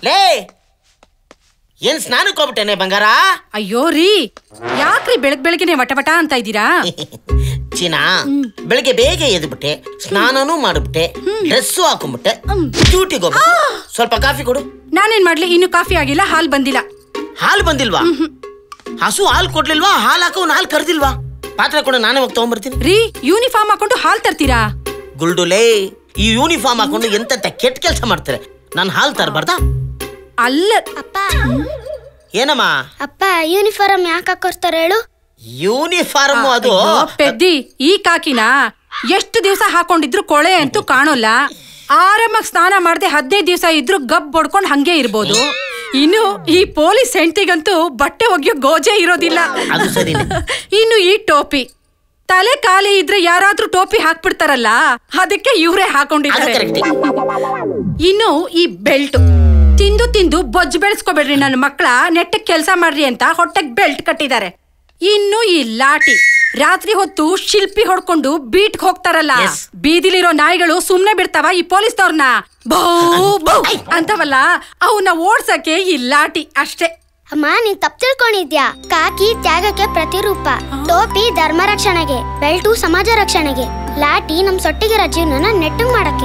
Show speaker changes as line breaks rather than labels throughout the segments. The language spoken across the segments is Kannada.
ಲೇ ಏನ್ ಸ್ನಾನಕ್ಕೆ ಹೋಗ್ಬಿಟ್ಟೇನೆ ಬಂಗಾರ
ಅಯ್ಯೋ ರೀ ಯಾಕ್ರಿ ಬೆಳಗ್ ಬೆಳಗ್ಗೆನೆ ವಟ ವಟ ಅಂತ ಇದ್ದೀರಾ
ಚೀನಾ ಬೆಳಿಗ್ಗೆ ಬೇಗ ಎದ್ಬಿಟ್ಟೆ ಸ್ನಾನನೂ ಮಾಡ್ಬಿಟ್ಟೆ ಡ್ರೆಸ್ಸು ಹಾಕೊಂಡ್ಬಿಟ್ಟೆ ಡ್ಯೂಟಿಗೆ ಹೋಗ್ಬಿಟ್ಟೆ ಸ್ವಲ್ಪ ಕಾಫಿ ಕೊಡು
ನಾನೇನ್ ಮಾಡ್ಲಿ ಇನ್ನು ಕಾಫಿ ಆಗಿಲ್ಲ ಹಾಲ್ ಬಂದಿಲ್ಲ
ಹಾಲು ಬಂದಿಲ್ವಾ ಹಸು ಹಾಲು ಕೊಡ್ಲಿಲ್ವಾ ಹಾಲು ಹಾಕೋ ಹಾಲು ಕರ್ದಿಲ್ವಾ ಪಾತ್ರೆ ಕೊಡು ನಾನೇ ಹೋಗಿ ತಗೊಂಡ್ಬರ್ತೀನಿ
ರೀ ಯೂನಿಫಾರ್ಮ್ ಹಾಕೊಂಡು ಹಾಲ್ ತರ್ತೀರಾ
ಗುಲ್ಡುಲೇ ಈ ಯೂನಿಫಾರ್ಮ್ ಹಾಕೊಂಡು ಎಂತೆಂತ ಕೆಟ್ಟ ಕೆಲಸ ಮಾಡ್ತಾರೆ ನಾನು ಹಾಲು ತರಬಾರ್ದಾ
ಅಲ್ಲ
ಅಪ್ಪ
ಏನಮ್ಮ
ಅಪ್ಪ ಯೂನಿಫಾರ್ಮ್ ಯಾಕೆ ಹಾಕೋರ್ತಾರೆ ಹೇಳು
ಯೂನಿಫಾರ್ಮ್ ಅದು
ಅಯ್ಯೋ, ಪೆದ್ದಿ ಈ ಕಾಕಿನ ಎಷ್ಟು ದಿವಸ ಹಾಕೊಂಡಿದ್ರು ಕೊಳೆ ಅಂತೂ ಕಾಣೋಲ್ಲ ಆರಾಮಾಗಿ ಸ್ನಾನ ಮಾಡದೆ ಹದಿನೈದು ದಿವಸ ಇದ್ರು ಗಬ್ ಬಡ್ಕೊಂಡ್ ಹಂಗೆ ಇರ್ಬೋದು ಇನ್ನು ಈ ಪೊಲೀಸ್ ಹೆಂಡತಿಗಂತೂ ಬಟ್ಟೆ ಒಗೆಯೋ ಗೋಜೆ ಇರೋದಿಲ್ಲ
ಅದು ಸರಿನೆ.
ಇನ್ನು ಈ ಟೋಪಿ ತಲೆ ಖಾಲಿ ಇದ್ರೆ ಯಾರಾದ್ರೂ ಟೋಪಿ ಹಾಕ್ಬಿಡ್ತಾರಲ್ಲ ಅದಕ್ಕೆ ಇವರೇ
ಅದು
ಹಾಕೊಂಡಿದ್ದಾರೆ
ಕರೆಕ್ಟ್
ಇನ್ನು ಈ ಬೆಲ್ಟ್ ತಿಂದು ತಿಂದು ಬೊಜ್ಜು ಬೆಳೆಸ್ಕೋಬೇಡ್ರಿ ನನ್ನ ಮಕ್ಕಳ ನೆಟ್ಟಗ್ ಕೆಲಸ ಮಾಡ್ರಿ ಅಂತ ಹೊಟ್ಟೆಗ್ ಬೆಲ್ಟ್ ಕಟ್ಟಿದ್ದಾರೆ ಇನ್ನು ಈ ಲಾಟಿ ರಾತ್ರಿ ಹೊತ್ತು ಶಿಲ್ಪಿ ಹೊಡ್ಕೊಂಡು ಬೀಟ್ಗ್ ಹೋಗ್ತಾರಲ್ಲ
Yes.
ಬೀದಿಲಿರೋ ನಾಯಿಗಳು ಸುಮ್ನೆ ಬಿಡ್ತಾವ ಈ ಪೊಲೀಸ್ನವ್ರನ್ನ ಬೌ ಬೌ ಅಂತವಲ್ಲ ಅವನ್ನ ಓಡ್ಸಕ್ಕೆ ಈ ಲಾಟಿ ಅಷ್ಟೇ
ಅಮ್ಮ ನೀನ್ ತಪ್ಪು ತಿಳ್ಕೊಂಡಿದ್ಯಾ ಕಾಕಿ ತ್ಯಾಗಕ್ಕೆ ಪ್ರತಿರೂಪ ಟೋಪಿ ಧರ್ಮ ರಕ್ಷಣೆಗೆ ಬೆಲ್ಟು ಸಮಾಜ ರಕ್ಷಣೆಗೆ ಲಾಟಿ ನಮ್ ಸೊಟ್ಟಿಗಿರೋ ಜೀವನನ ನೆಟ್ಟಗ್ ಮಾಡಕ್ಕೆ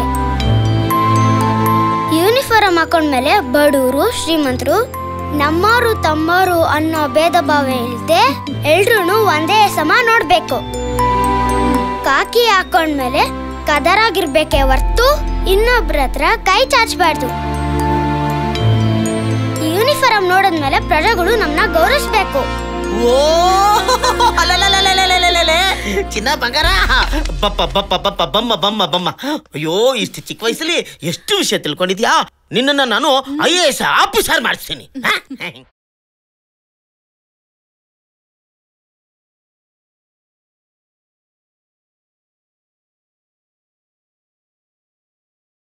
ಯೂನಿಫಾರ್ಮ್ ಹಾಕೊಂಡ್ಮೇಲೆ ಬಡವರು ಶ್ರೀಮಂತರು ನಮ್ಮವರು ತಮ್ಮವರು ಅನ್ನೋ ಭೇದ ಭಾವ ಇಲ್ದೆ ಎಲ್ರೂ ಒಂದೇ ಸಮ ನೋಡ್ಬೇಕು ಕಾಕಿ ಹಾಕೊಂಡ್ಮೇಲೆ ಕದರಾಗಿರ್ಬೇಕೆ ಹೊರ್ತು ಇನ್ನೊಬ್ರ ಹತ್ರ ಕೈ ಚಾಚಬಾರ್ದು ಯೂನಿಫಾರ್ಮ್ ನೋಡಿದ್ಮೇಲೆ ಪ್ರಜೆಗಳು ನಮ್ಮನ್ನ ಗೌರವಿಸ್ಬೇಕು
ಓ ಅಲಲಲಲಲಲಲಲಲೆ. ಚಿನ್ನ ಬಂಗಾರ ಬಪ್ಪ ಬಪ್ಪ ಬಪ್ಪ ಬಮ್ಮ ಬಮ್ಮ ಬಮ್ಮ ಅಯ್ಯೋ ಇಷ್ಟು ಚಿಕ್ಕ ವಯಸ್ಸಲ್ಲಿ ಎಷ್ಟು ವಿಷಯ ತಿಳ್ಕೊಂಡಿದ್ಯಾ ನಿನ್ನನ್ನ ನಾನು ಐ ಎ ಎಸ್ ಆಫೀಸರ್ ಮಾಡಿಸ್ತೀನಿ ಹ?